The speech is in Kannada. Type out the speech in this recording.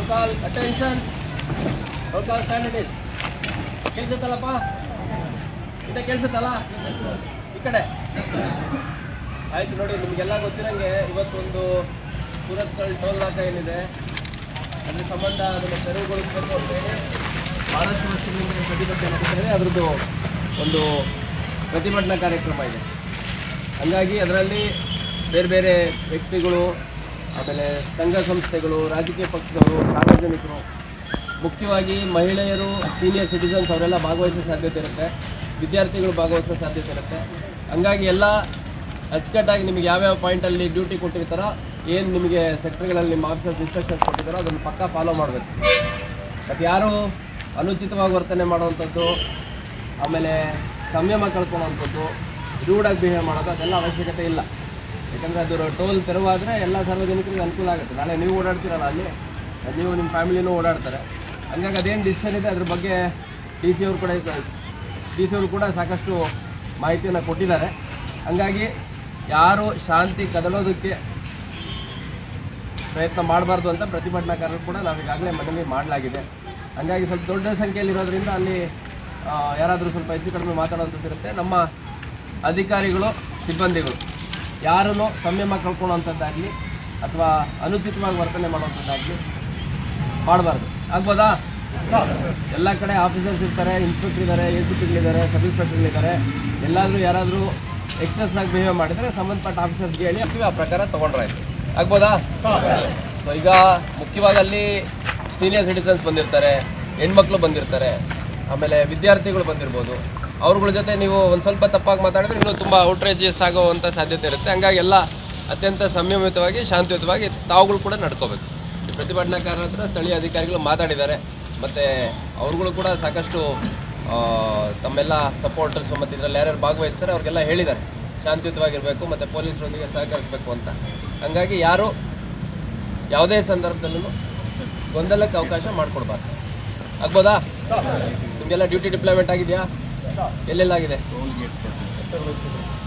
ಕಾಲ್ ಅಟೆನ್ಷನ್ ಕಾಲ್ ಸ್ಟ್ಯಾಂಡರ್ಡ್ ಕೇಳಿಸುತ್ತಲ್ಲಪ್ಪ ಇದೆ ಕೇಳಿಸುತ್ತಲ್ಲ ಈ ಕಡೆ ಆಯ್ತು ನೋಡಿ ನಿಮಗೆಲ್ಲ ಗೊತ್ತಿರಂಗೆ ಇವತ್ತೊಂದು ಸೂರತ್ಕಲ್ ಟೋಲ್ ನಾಕ ಏನಿದೆ ಅದ್ರ ಸಂಬಂಧ ಅದನ್ನು ತೆರವುಗೊಳಿಸಬೇಕು ಅಂತ ಹೇಳಿ ಭಾಳಷ್ಟು ವರ್ಷಗಳಿಂದ ಪ್ರತಿಭಟನೆ ನಡೀತಾ ಇದೆ ಅದರದ್ದು ಒಂದು ಪ್ರತಿಭಟನಾ ಕಾರ್ಯಕ್ರಮ ಇದೆ ಹಂಗಾಗಿ ಅದರಲ್ಲಿ ಬೇರೆ ಬೇರೆ ವ್ಯಕ್ತಿಗಳು ಆಮೇಲೆ ಸಂಘ ಸಂಸ್ಥೆಗಳು ರಾಜಕೀಯ ಪಕ್ಷದವರು ಸಾರ್ವಜನಿಕರು ಮುಖ್ಯವಾಗಿ ಮಹಿಳೆಯರು ಸೀನಿಯರ್ ಸಿಟಿಸನ್ಸ್ ಅವರೆಲ್ಲ ಭಾಗವಹಿಸೋ ಸಾಧ್ಯತೆ ಇರುತ್ತೆ ವಿದ್ಯಾರ್ಥಿಗಳು ಭಾಗವಹಿಸೋ ಸಾಧ್ಯತೆ ಇರುತ್ತೆ ಹಂಗಾಗಿ ಎಲ್ಲ ಅಚ್ಚುಕಟ್ಟಾಗಿ ನಿಮಗೆ ಯಾವ್ಯಾವ ಪಾಯಿಂಟಲ್ಲಿ ಡ್ಯೂಟಿ ಕೊಟ್ಟಿರ್ತಾರೋ ಏನು ನಿಮಗೆ ಸೆಕ್ಟರ್ಗಳಲ್ಲಿ ನಿಮ್ಮ ಆಫೀಸರ್ಸ್ ಇನ್ಸ್ಟ್ರಕ್ಷನ್ಸ್ ಕೊಟ್ಟಿದ್ದಾರೋ ಅದನ್ನು ಪಕ್ಕಾ ಫಾಲೋ ಮಾಡಬೇಕು ಮತ್ತು ಯಾರು ಅನುಚಿತವಾಗಿ ವರ್ತನೆ ಮಾಡುವಂಥದ್ದು ಆಮೇಲೆ ಸಂಯಮ ಕಳ್ಕೊಳ್ಳೋವಂಥದ್ದು ರೂಡಾಗಿ ಬಿಹೇವ್ ಮಾಡೋದು ಅದೆಲ್ಲ ಅವಶ್ಯಕತೆ ಇಲ್ಲ ಯಾಕಂದರೆ ಅದು ಟೋಲ್ ತೆರವಾದರೆ ಎಲ್ಲ ಸಾರ್ವಜನಿಕರಿಗೆ ಅನುಕೂಲ ಆಗುತ್ತೆ ನಾಳೆ ನೀವು ಓಡಾಡ್ತೀರಲ್ಲ ಅಲ್ಲಿ ನೀವು ನಿಮ್ಮ ಫ್ಯಾಮಿಲಿನೂ ಓಡಾಡ್ತಾರೆ ಹಂಗಾಗಿ ಅದೇನು ಡಿಸಿಷನ್ ಇದೆ ಅದ್ರ ಬಗ್ಗೆ ಡಿ ಸಿ ಅವರು ಕೂಡ ಡಿ ಸಿ ಅವರು ಕೂಡ ಸಾಕಷ್ಟು ಮಾಹಿತಿಯನ್ನು ಕೊಟ್ಟಿದ್ದಾರೆ ಹಂಗಾಗಿ ಯಾರು ಶಾಂತಿ ಕದಲೋದಕ್ಕೆ ಪ್ರಯತ್ನ ಮಾಡಬಾರ್ದು ಅಂತ ಪ್ರತಿಭಟನಾಕಾರರು ಕೂಡ ನಾವು ಈಗಾಗಲೇ ಮನವಿ ಮಾಡಲಾಗಿದೆ ಹಂಗಾಗಿ ಸ್ವಲ್ಪ ದೊಡ್ಡ ಸಂಖ್ಯೆಯಲ್ಲಿ ಇರೋದ್ರಿಂದ ಅಲ್ಲಿ ಆ, ಯಾರಾದರೂ ಸ್ವಲ್ಪ ಹೆಚ್ಚು ಕಡಿಮೆ ಮಾತಾಡೋಂಥದ್ದು ಇರುತ್ತೆ ನಮ್ಮ ಅಧಿಕಾರಿಗಳು ಸಿಬ್ಬಂದಿಗಳು ಯಾರನ್ನು ಸಂಯಮ ಕಳ್ಕೊಳ್ಳೋವಂಥದ್ದಾಗಲಿ ಅಥವಾ ಅನುಚಿತವಾಗಿ ವರ್ತನೆ ಮಾಡುವಂಥದ್ದಾಗಲಿ ಮಾಡಬಾರ್ದು ಆಗ್ಬೋದಾ ಎಲ್ಲ ಕಡೆ ಆಫೀಸರ್ಸ್ ಇರ್ತಾರೆ ಇನ್ಸ್ಪೆಕ್ಟರ್ ಇದ್ದಾರೆ ಎ ಸಿ ಪಿಗಳಿದ್ದಾರೆ ಸಬ್ ಇನ್ಸ್ಪೆಕ್ಟರ್ಗಳಿದ್ದಾರೆ ಎಲ್ಲಾದರೂ ಯಾರಾದರೂ ಎಕ್ಸಸ್ ಆಗಿ ಬಿಹೇವ್ ಮಾಡಿದರೆ ಸಂಬಂಧಪಟ್ಟ ಆಫೀಸರ್ಸ್ಗೆ ಹೇಳಿ ಆ ಪ್ರಕಾರ ತೊಗೊಂಡ್ರಾಯ್ತು ಆಗ್ಬೋದಾ ಸೊ ಈಗ ಮುಖ್ಯವಾಗಿ ಅಲ್ಲಿ ಸೀನಿಯರ್ ಸಿಟಿಸನ್ಸ್ ಬಂದಿರ್ತಾರೆ ಹೆಣ್ಮಕ್ಳು ಬಂದಿರ್ತಾರೆ ಆಮೇಲೆ ವಿದ್ಯಾರ್ಥಿಗಳು ಬಂದಿರ್ಬೋದು ಅವ್ರಗಳ ಜೊತೆ ನೀವು ಒಂದು ಸ್ವಲ್ಪ ತಪ್ಪಾಗಿ ಮಾತಾಡಿದ್ರೆ ಇನ್ನೂ ತುಂಬ ಔಟ್ರೇಜಸ್ ಆಗೋವಂಥ ಸಾಧ್ಯತೆ ಇರುತ್ತೆ ಹಂಗಾಗಿ ಎಲ್ಲ ಅತ್ಯಂತ ಸಂಯಮಿತವಾಗಿ ಶಾಂತಿಯುತವಾಗಿ ತಾವುಗಳು ಕೂಡ ನಡ್ಕೋಬೇಕು ಈ ಪ್ರತಿಭಟನಾಕಾರರ ಹತ್ರ ಸ್ಥಳೀಯ ಅಧಿಕಾರಿಗಳು ಮಾತಾಡಿದ್ದಾರೆ ಮತ್ತು ಅವ್ರುಗಳು ಕೂಡ ಸಾಕಷ್ಟು ಆ, ತಮ್ಮೆಲ್ಲ ಸಪೋರ್ಟರ್ಸ್ ಮತ್ತು ಇದರಲ್ಲಿ ಯಾರ್ಯಾರು ಭಾಗವಹಿಸ್ತಾರೆ ಅವ್ರಿಗೆಲ್ಲ ಹೇಳಿದ್ದಾರೆ ಶಾಂತಿಯುತವಾಗಿರಬೇಕು ಮತ್ತು ಪೊಲೀಸರೊಂದಿಗೆ ಸಹಕರಿಸಬೇಕು ಅಂತ ಹಂಗಾಗಿ ಯಾರು ಯಾವುದೇ ಸಂದರ್ಭದಲ್ಲೂ ಗೊಂದಲಕ್ಕೆ ಅವಕಾಶ ಮಾಡಿಕೊಡ್ಬಾರ್ದು ಆಗ್ಬೋದಾ ನಿಮಗೆಲ್ಲ ಡ್ಯೂಟಿ ಡಿಪ್ಲಾಯ್ಮೆಂಟ್ ಆಗಿದೆಯಾ ಎಲ್ಲೆಲ್ಲಾಗಿದೆ